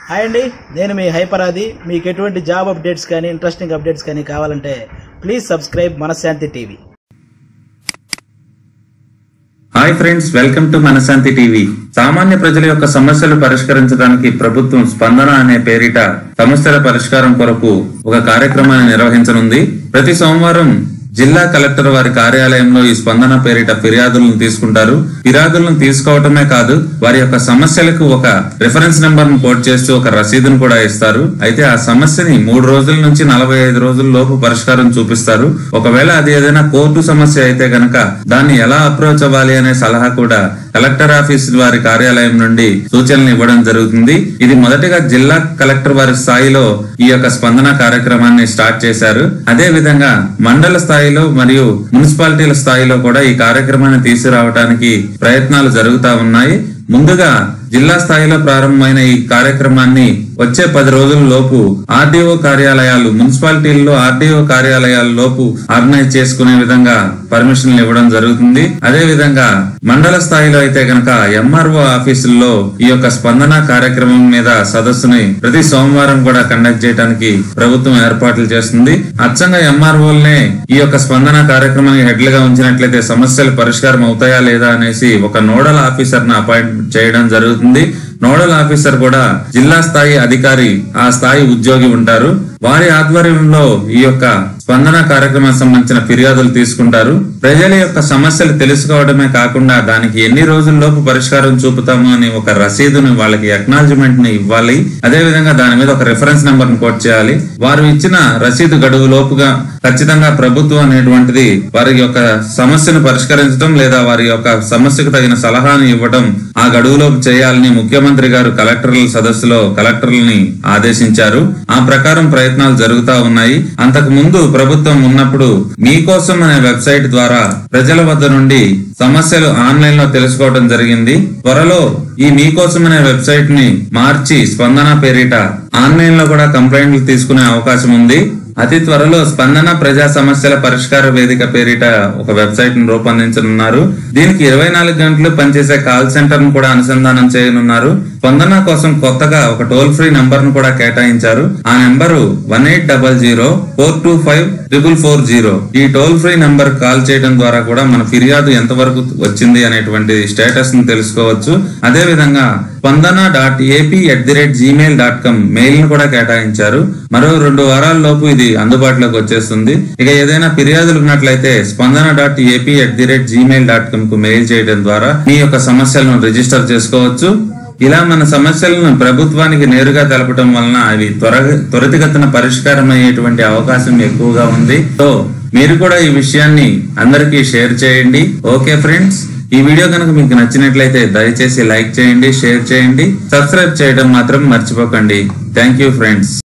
hi అండి నేను మీ హైపరాది మీకు ఎటువంటి జాబ్ అప్డేట్స్ కానీ ఇంట్రెస్టింగ్ అప్డేట్స్ కానీ కావాలంటే please subscribe Manashanti TV hi friends welcome to Manashanti TV సామాన్య ప్రజల యొక్క సమస్యలు పరిష్కరించడానికి ప్రభుత్వం స్పందన అనే పేరిట సమస్యల పరిష్కారం కొరకు ఒక కార్యక్రమాన్ని నిర్వహించనుంది ప్రతి సోమవారం జిల్లా కలెక్టర్ వారి కార్యాలయంలో ఈ స్పందన పేరిట ఫిర్యాదులను తీసుకుంటారు ఫిర్యాదులను తీసుకోవటమే కాదు వారి యొక్క సమస్యలకు ఒక రిఫరెన్స్ నెంబర్ ను కోట్ చేస్తూ ఒక రసీదును కూడా ఇస్తారు అయితే ఆ సమస్యని మూడు రోజుల నుంచి నలభై ఐదు రోజుల లోపు పరిష్కారం చూపిస్తారు ఒకవేళ అది ఏదైనా కోర్టు సమస్య అయితే గనక దాన్ని ఎలా అప్రోచ్ అవ్వాలి అనే సలహా కూడా కలెక్టర్ ఆఫీస్ వారి కార్యాలయం నుండి సూచనలు ఇవ్వడం జరుగుతుంది ఇది మొదటిగా జిల్లా కలెక్టర్ వారి స్థాయిలో ఈ యొక్క స్పందన కార్యక్రమాన్ని స్టార్ట్ చేశారు అదే విధంగా మండల స్థాయిలో మరియు మున్సిపాలిటీల స్థాయిలో కూడా ఈ కార్యక్రమాన్ని తీసుకురావడానికి ప్రయత్నాలు జరుగుతా ఉన్నాయి ముందుగా జిల్లా స్థాయిలో ప్రారంభమైన ఈ కార్యక్రమాన్ని వచ్చే పది రోజుల లోపు ఆర్డీఓ కార్యాలయాలు మున్సిపాలిటీల్లో ఆర్డీఓ కార్యాలయాల లోపు ఆర్గనైజ్ చేసుకునే విధంగా పర్మిషన్లు ఇవ్వడం జరుగుతుంది అదే విధంగా మండల స్థాయిలో అయితే గనక ఎంఆర్ఓ ఆఫీసుల్లో ఈ యొక్క స్పందన కార్యక్రమం మీద సదస్సుని ప్రతి సోమవారం కూడా కండక్ట్ చేయడానికి ప్రభుత్వం ఏర్పాట్లు చేస్తుంది అచ్చంగా ఎంఆర్ఓల్నే ఈ యొక్క స్పందన కార్యక్రమానికి హెడ్లుగా ఉంచినట్లయితే సమస్యలు పరిష్కారం అవుతాయా లేదా అనేసి ఒక నోడల్ ఆఫీసర్ ను అపాయింట్ చేయడం జరుగుతుంది నోడల్ ఆఫీసర్ కూడా జిల్లా స్థాయి అధికారి ఆ స్థాయి ఉద్యోగి ఉంటారు వారి ఆధ్వర్యంలో ఈ యొక్క స్పందన కార్యక్రమం సంబంధించిన ఫిర్యాదులు తీసుకుంటారు ప్రజల యొక్క సమస్యలు తెలుసుకోవడమే కాకుండా దానికి ఎన్ని రోజుల్లోపు పరిష్కారం చూపుతాము అని ఒక రసీదుని వాళ్ళకి అక్నాలజ్మెంట్ ని ఇవ్వాలి అదే విధంగా దాని మీద ఒక రిఫరెన్స్ నెంబర్ ను కోట్ చేయాలి వారు ఇచ్చిన రసీదు గడువు లోపుగా ఖచ్చితంగా ప్రభుత్వం అనేటువంటిది వారి యొక్క సమస్యను పరిష్కరించడం లేదా వారి యొక్క సమస్యకు తగిన సలహాను ఇవ్వడం ఆ గడువులోపు చేయాలని ముఖ్యమంత్రి గారు కలెక్టర్ల సదస్సులో కలెక్టర్లని ఆదేశించారు ఆ ప్రకారం ప్రయత్నాలు జరుగుతా ఉన్నాయి అంతకు ముందు ప్రభుత్వం ఉన్నప్పుడు మీకోసం అనే వెబ్సైట్ ద్వారా ప్రజల వద్ద నుండి సమస్యలు ఆన్లైన్ లో తెలుసుకోవడం జరిగింది త్వరలో ఈ మీకోసం అనే వెబ్సైట్ ని మార్చి స్పందన పేరిట ఆన్లైన్ లో కూడా కంప్లైంట్లు తీసుకునే అవకాశం ఉంది అతి త్వరలో స్పందన ప్రజా సమస్యల పరిష్కార వేదిక పేరిట ఒక వెబ్సైట్ ను రూపొందించనున్నారు దీనికి ఇరవై నాలుగు గంటలు పనిచేసే కాల్ సెంటర్ ను కూడా అనుసంధానం చేయనున్నారు స్పందన కోసం కొత్తగా ఒక టోల్ ఫ్రీ నంబర్ ను కూడా కేటాయించారు ఆ number one eight double zero four two five triple four zero ఈ టోల్ ఫ్రీ నంబర్ కాల్ చేయడం ద్వారా కూడా మన ఫిర్యాదు ఎంతవరకు వచ్చింది అనేటువంటి స్టేటస్ ను తెలుసుకోవచ్చు అదే విధంగా Spandana dot AP at the rate Gmail dot com mail ను కూడా కేటాయించారు మరో రెండు వారాల లోపు ఇది అందుబాటులోకి వచ్చేస్తుంది ఇక ఏదైనా ఫిర్యాదులు ఉన్నట్లయితే Spandana dot AP at the rate Gmail dot com కు మెయిల్ చేయడం ద్వారా మీ యొక్క సమస్యలను రిజిస్టర్ చేసుకోవచ్చు ఇలా మన సమస్యలను ప్రభుత్వానికి నేరుగా తెలపడం వలన అవి త్వర త్వరితగతిన పరిష్కారం అయ్యేటువంటి అవకాశం ఎక్కువగా ఉంది సో మీరు కూడా ఈ విషయాన్ని అందరికీ షేర్ చేయండి ఓకే ఫ్రెండ్స్ ఈ వీడియో కనుక మీకు నచ్చినట్లయితే దయచేసి లైక్ చేయండి షేర్ చేయండి సబ్స్క్రైబ్ చేయడం మాత్రం మర్చిపోకండి థ్యాంక్ యూ ఫ్రెండ్స్